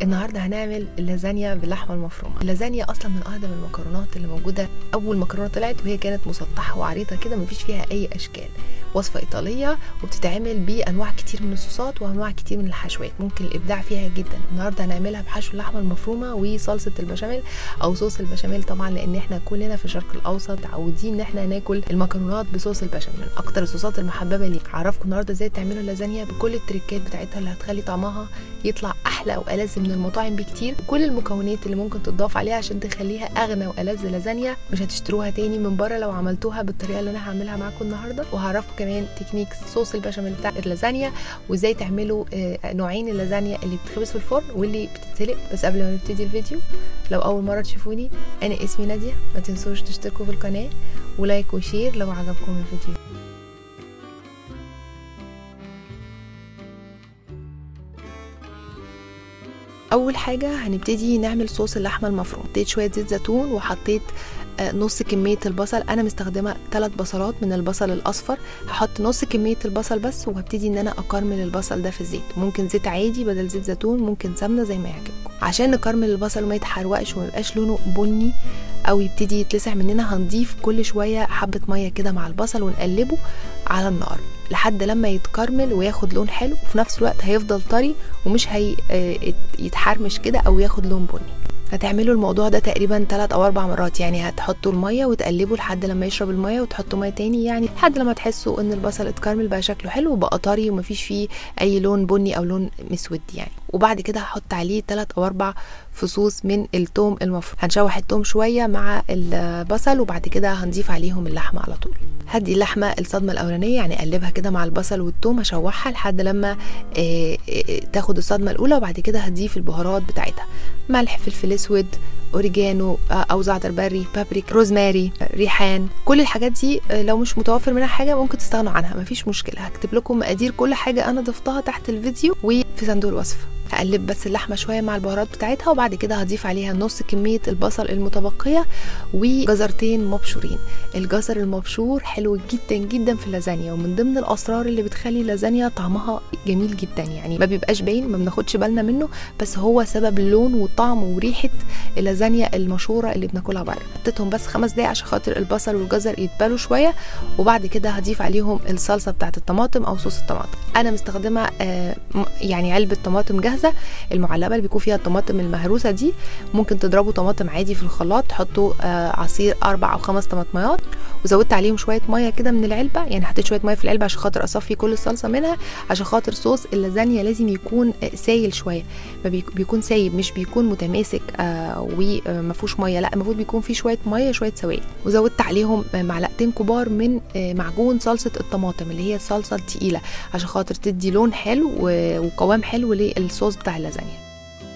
النهارده هنعمل اللازانيا باللحمه المفرومه اللازانيا اصلا من اقدم المكرونات اللي موجوده اول مكرونه طلعت وهي كانت مسطحه وعريضه كده مفيش فيها اي اشكال وصفه ايطاليه وبتتعمل بانواع كتير من الصوصات وانواع كتير من الحشوات ممكن الابداع فيها جدا النهارده هنعملها بحشو اللحمه المفرومه وصلصه البشاميل او صوص البشاميل طبعا لان احنا كلنا في الشرق الاوسط متعودين ان احنا ناكل المكرونات بصوص البشاميل من اكتر الصوصات المحببه ليك هعرفكم النهارده ازاي تعملوا اللازانيا بكل التريكات بتاعتها اللي هتخلي طعمها يطلع احلى والذ من المطاعم بكتير كل المكونات اللي ممكن تضاف عليها عشان تخليها اغنى والذ لازانيا مش هتشتروها تاني من بره لو عملتوها بالطريقه اللي انا هعملها معاكم النهارده وهعرفكم كمان تكنيك صوص البشاميل بتاع اللازانيا وازاي تعملوا آه، نوعين اللازانيا اللي بتتخبز في الفرن واللي بتتسلق بس قبل ما نبتدي الفيديو لو اول مره تشوفوني انا اسمي ناديه ما تنسوش تشتركوا في القناه ولايك وشير لو عجبكم الفيديو اول حاجه هنبتدي نعمل صوص اللحمه المفروم حطيت شويه زيت زيتون وحطيت آه، نص كميه البصل انا مستخدمه ثلاث بصلات من البصل الاصفر هحط نص كميه البصل بس وهبتدي ان انا اكرمل البصل ده في الزيت ممكن زيت عادي بدل زيت زيتون ممكن سمنه زي ما يعجبكم عشان نكرمل البصل وما يتحرقش وما يبقاش لونه بني او يبتدي يتلسع مننا هنضيف كل شويه حبه ميه كده مع البصل ونقلبه على النار لحد لما يتكرمل وياخد لون حلو وفي نفس الوقت هيفضل طري ومش هي آه، يتحرمش كده او ياخد لون بني هتعملوا الموضوع ده تقريبا 3 او 4 مرات يعني هتحطوا الميه وتقلبوا لحد لما يشرب الميه وتحطوا ميه تاني يعني لحد لما تحسوا ان البصل اتكرمل بقى شكله حلو وبقى طري ومفيش فيه اي لون بني او لون مسود يعني وبعد كده هحط عليه 3 او 4 فصوص من التوم المفروم هنشوح التوم شويه مع البصل وبعد كده هنضيف عليهم اللحمه على طول هدي اللحمه الصدمه الاولانيه يعني اقلبها كده مع البصل والثوم هشوحها لحد لما آه، آه، تاخد الصدمه الاولى وبعد كده هضيف البهارات بتاعتها ملح فلفل اسود اوريجانو آه، او زعتر بري بابريك روزماري ريحان كل الحاجات دي آه، لو مش متوفر منها حاجه ممكن تستغنوا عنها مفيش مشكله هكتب لكم مقادير كل حاجه انا ضفتها تحت الفيديو وفي صندوق الوصف هقلب بس اللحمه شويه مع البهارات بتاعتها وبعد كده هضيف عليها نص كميه البصل المتبقيه وجزرتين مبشورين الجزر المبشور حلو جدا جدا في اللازانيا ومن ضمن الاسرار اللي بتخلي اللازانيا طعمها جميل جدا يعني ما بيبقاش باين ما بناخدش بالنا منه بس هو سبب اللون والطعم وريحه اللازانيا المشهوره اللي بناكلها بره حطيتهم بس خمس دقايق عشان خاطر البصل والجزر يتبالوا شويه وبعد كده هضيف عليهم الصلصه بتاعت الطماطم او صوص الطماطم انا مستخدمه آه، م- يعني علبه طماطم جاهزه المعلبه اللي بيكون فيها الطماطم المهروسه دي ممكن تضربوا طماطم عادي في الخلاط تحطوا آه، عصير اربع او خمس طماطميات وزودت عليهم شويه ميه كده من العلبه يعني حطيت شويه ميه في العلبه عشان خاطر اصفي كل الصلصه منها عشان خاطر صوص اللازانيا لازم يكون آه، سايل شويه ما بيك- بيكون سايب مش بيكون متماسك آه وما فيهوش ميه لا المفروض بيكون فيه شويه ميه شويه سوائل وزودت عليهم آه، معلقتين كبار من آه، معجون صلصه الطماطم اللي هي الصلصه التقيله عشان خاطر تدي لون حلو و- وقوام حلو للصوص بتاع اللازانيا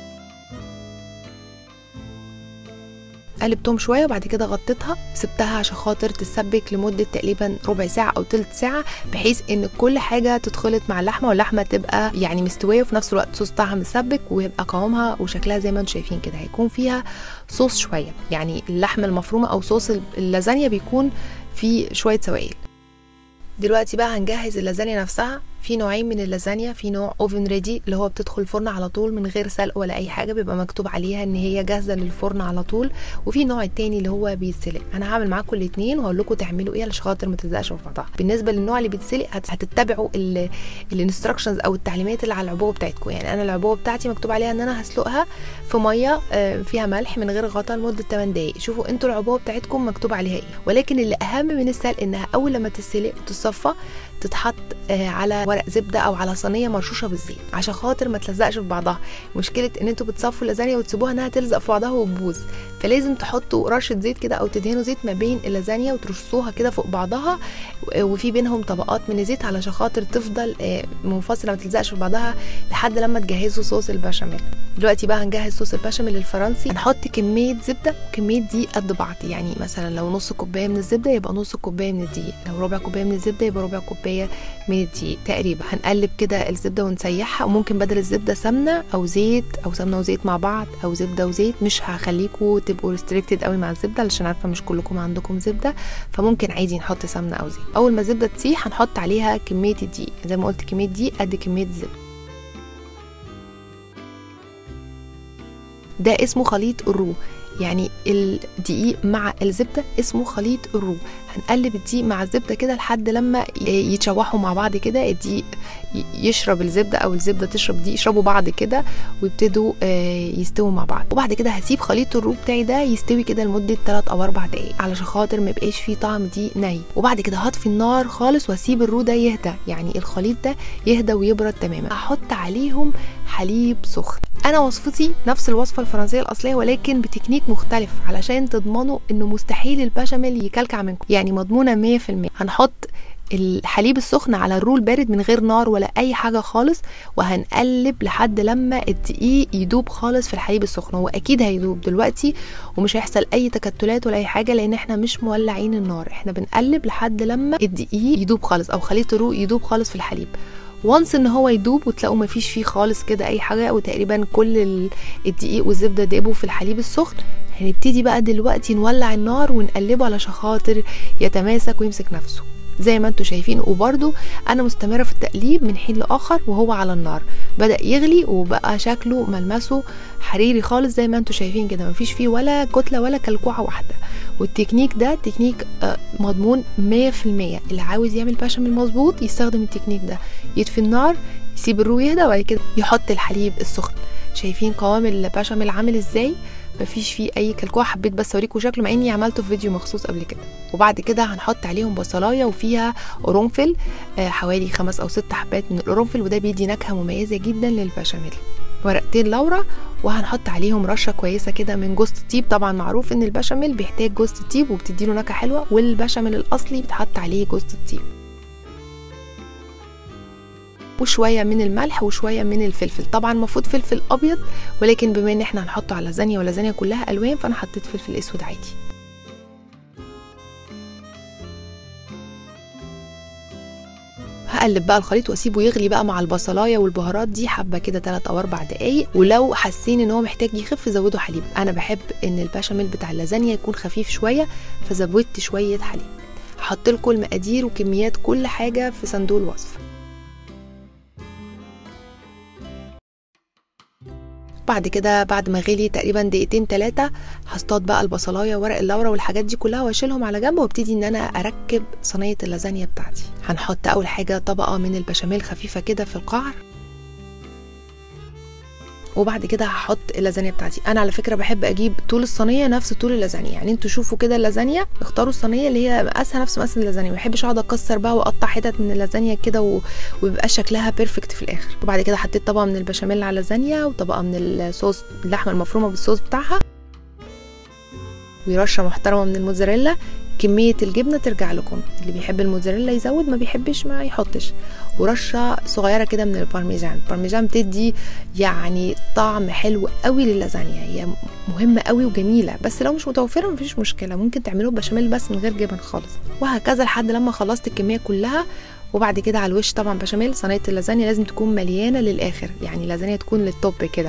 قلبتهم شويه وبعد كده غطيتها سبتها عشان خاطر تسبك لمده تقريبا ربع ساعه او تلت ساعه بحيث ان كل حاجه تتخلط مع اللحمه واللحمه تبقى يعني مستويه وفي نفس الوقت صوص بتاعها مسبك ويبقى قوامها وشكلها زي ما انتم شايفين كده هيكون فيها صوص شويه يعني اللحمه المفرومه او صوص اللازانيا بيكون فيه شويه سوائل دلوقتي بقى هنجهز اللازانيا نفسها في نوعين من اللازانيا في نوع اوفن ريدي اللي هو بتدخل الفرن على طول من غير سلق ولا اي حاجه بيبقى مكتوب عليها ان هي جاهزه للفرن على طول وفي نوع التاني اللي هو بيتسلق انا هعمل معاكم الاثنين وهقول لكم تعملوا ايه علشان خاطر ما تلزقش في بعضها بالنسبه للنوع اللي بيتسلق هت- هتتبعوا الانستراكشنز او التعليمات اللي على العبوه بتاعتكم يعني انا العبوه بتاعتي مكتوب عليها ان انا هسلقها في ميه آه، فيها ملح من غير غطا لمده 8 دقائق شوفوا انتوا العبوه بتاعتكم مكتوب عليها ايه ولكن اللي اهم من السلق انها اول لما تتسلق وتتصفى تتحط آه، على ورق زبده او على صينيه مرشوشه بالزيت عشان خاطر ما تلزقش في بعضها مشكله ان انتوا بتصفوا اللازانيا وتسيبوها انها تلزق في بعضها وتبوظ فلازم تحطوا رشه زيت كده او تدهنوا زيت ما بين اللازانيا وترصوها كده فوق بعضها و- وفي بينهم طبقات من الزيت علشان خاطر تفضل آه، منفصله ما تلزقش في بعضها لحد لما تجهزوا صوص البشاميل دلوقتي بقى هنجهز صوص البشاميل الفرنسي هنحط كميه زبده وكميه دقيق قد بعض يعني مثلا لو نص كوبايه من الزبده يبقى نص كوبايه من الدقيق لو ربع كوبايه من الزبده يبقى ربع كوبايه من الدقيق تقريبا هنقلب كده الزبده ونسيحها وممكن بدل الزبده سمنه او زيت او سمنه وزيت مع بعض او زبده وزيت مش هخليكم تبقوا ريستريكتد قوي مع الزبده علشان عارفه مش كلكم عندكم زبده فممكن عادي نحط سمنه او زيت اول ما الزبده تسيح هنحط عليها كميه الدقيق زي ما قلت كميه دقيق قد كميه الزبده ده اسمه خليط الرو يعني الدقيق مع الزبده اسمه خليط الرو هنقلب الدقيق مع الزبده كده لحد لما يتشوحوا مع بعض كده الدقيق يشرب الزبده او الزبده تشرب دي يشربوا بعض كده ويبتدوا يستووا مع بعض وبعد كده هسيب خليط الرو بتاعي ده يستوي كده لمده 3 او 4 دقايق علشان خاطر ما يبقاش فيه طعم دي ني وبعد كده هطفي النار خالص واسيب الرو ده يهدى يعني الخليط ده يهدى ويبرد تماما هحط عليهم حليب سخن انا وصفتي نفس الوصفه الفرنسيه الاصليه ولكن بتكنيك مختلف علشان تضمنوا انه مستحيل البشاميل يكلكع منكم يعني مضمونه 100% هنحط الحليب السخن على الرول بارد من غير نار ولا اي حاجه خالص وهنقلب لحد لما الدقيق يدوب خالص في الحليب السخن هو اكيد هيدوب دلوقتي ومش هيحصل اي تكتلات ولا اي حاجه لان احنا مش مولعين النار احنا بنقلب لحد لما الدقيق يدوب خالص او خليط الرول يدوب خالص في الحليب وانس ان هو يدوب وتلاقوا مفيش فيه خالص كده اي حاجه وتقريبا كل الدقيق والزبده دابوا في الحليب السخن هنبتدي بقى دلوقتي نولع النار ونقلبه علشان خاطر يتماسك ويمسك نفسه زي ما انتم شايفين وبرده انا مستمره في التقليب من حين لاخر وهو على النار بدا يغلي وبقى شكله ملمسه حريري خالص زي ما انتم شايفين كده مفيش فيه ولا كتله ولا كلكوعه واحده والتكنيك ده تكنيك مضمون 100% اللي عاوز يعمل بشاميل مظبوط يستخدم التكنيك ده يطفي النار يسيب الرو يهدى وبعد كده يحط الحليب السخن شايفين قوام البشاميل عامل ازاي مفيش فيه اي كلكوع حبيت بس اوريكم شكله مع اني عملته في فيديو مخصوص قبل كده وبعد كده هنحط عليهم بصلايه وفيها قرنفل آه حوالي خمس او ست حبات من القرنفل وده بيدي نكهه مميزه جدا للبشاميل ورقتين لورا وهنحط عليهم رشه كويسه كده من جوز الطيب طبعا معروف ان البشاميل بيحتاج جوز الطيب وبتديله نكهه حلوه والبشاميل الاصلي بتحط عليه جوز الطيب وشويه من الملح وشويه من الفلفل طبعا المفروض فلفل ابيض ولكن بما ان احنا هنحطه على لازانيا واللازانيا كلها الوان فانا حطيت فلفل اسود عادي هقلب بقى الخليط واسيبه يغلي بقى مع البصلايه والبهارات دي حبه كده 3 او 4 دقايق ولو حاسين ان هو محتاج يخف زودوا حليب انا بحب ان البشاميل بتاع اللازانيا يكون خفيف شويه فزودت شويه حليب هحط لكم المقادير وكميات كل حاجه في صندوق الوصف بعد كده بعد ما غلي تقريبا دقيقتين ثلاثة هصطاد بقى البصلاية ورق اللورة والحاجات دي كلها واشيلهم على جنب وابتدي ان انا اركب صينية اللازانيا بتاعتي هنحط اول حاجة طبقة من البشاميل خفيفة كده في القعر وبعد كده هحط اللازانيا بتاعتي انا على فكره بحب اجيب طول الصينيه نفس طول اللازانيا يعني انتوا شوفوا كده اللازانيا اختاروا الصينيه اللي هي مقاسها نفس مقاس اللازانيا ما بحبش اقعد اكسر بقى واقطع حتت من اللازانيا كده و... ويبقى شكلها بيرفكت في الاخر وبعد كده حطيت طبقه من البشاميل على اللازانيا وطبقه من الصوص اللحمه المفرومه بالصوص بتاعها ورشه محترمه من الموتزاريلا كمية الجبنة ترجع لكم اللي بيحب الموتزاريلا يزود ما بيحبش ما يحطش ورشة صغيرة كده من البارميجان البارميجان بتدي يعني طعم حلو قوي للازانيا هي مهمة قوي وجميلة بس لو مش متوفرة مفيش مشكلة ممكن تعملوه بشاميل بس من غير جبن خالص وهكذا لحد لما خلصت الكمية كلها وبعد كده على الوش طبعا بشاميل صينية اللازانيا لازم تكون مليانة للآخر يعني اللازانيا تكون للتوب كده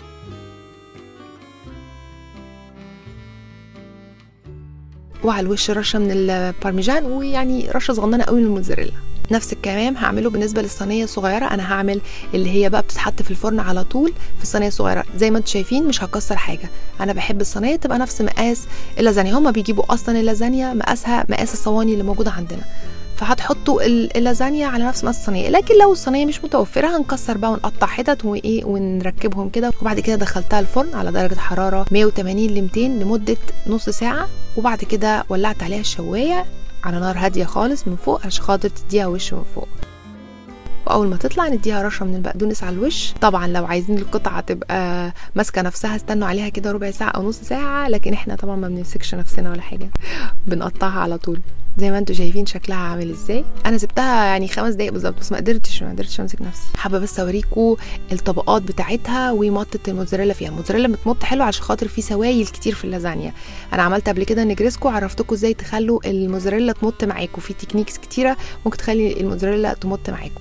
وعلى الوش رشه من البارميجان ويعني رشه صغننه قوي من الموتزاريلا نفس الكلام هعمله بالنسبه للصينيه الصغيره انا هعمل اللي هي بقى بتتحط في الفرن على طول في الصينيه الصغيره زي ما انتم شايفين مش هكسر حاجه انا بحب الصينيه تبقى نفس مقاس اللازانيا هما بيجيبوا اصلا اللازانيا مقاسها مقاس الصواني اللي موجوده عندنا فهتحطوا اللازانيا على نفس مقاس الصينيه لكن لو الصينيه مش متوفره هنكسر بقى ونقطع حتت وايه ونركبهم كده وبعد كده دخلتها الفرن على درجه حراره 180 ل 200 لمده نص ساعه وبعد كده ولعت عليها الشوايه على نار هاديه خالص من فوق عشان خاطر تديها وش من فوق واول ما تطلع نديها رشه من البقدونس على الوش طبعا لو عايزين القطعه تبقى ماسكه نفسها استنوا عليها كده ربع ساعه او نص ساعه لكن احنا طبعا ما بنمسكش نفسنا ولا حاجه بنقطعها على طول زي ما انتم شايفين شكلها عامل ازاي انا سبتها يعني خمس دقايق بالظبط بس ما قدرتش ما قدرتش امسك نفسي حابه بس اوريكم الطبقات بتاعتها ومطه الموتزاريلا فيها الموتزاريلا بتمط حلو عشان خاطر في سوائل كتير في اللازانيا انا عملت قبل كده نجرسكو عرفتكم ازاي تخلوا الموتزاريلا تمط معاكم في تكنيكس كتيره ممكن تخلي الموتزاريلا تمط معاكم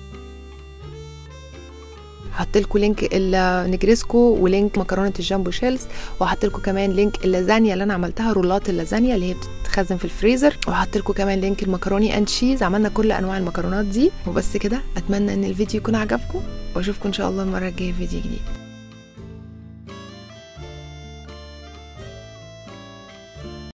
هحط لكم لينك النجريسكو ولينك مكرونه الجامبو شيلز وهحط لكم كمان لينك اللازانيا اللي انا عملتها رولات اللازانيا اللي هي بتتخزن في الفريزر وهحط لكم كمان لينك المكروني اند تشيز عملنا كل انواع المكرونات دي وبس كده اتمنى ان الفيديو يكون عجبكم واشوفكم ان شاء الله المره الجايه في فيديو جديد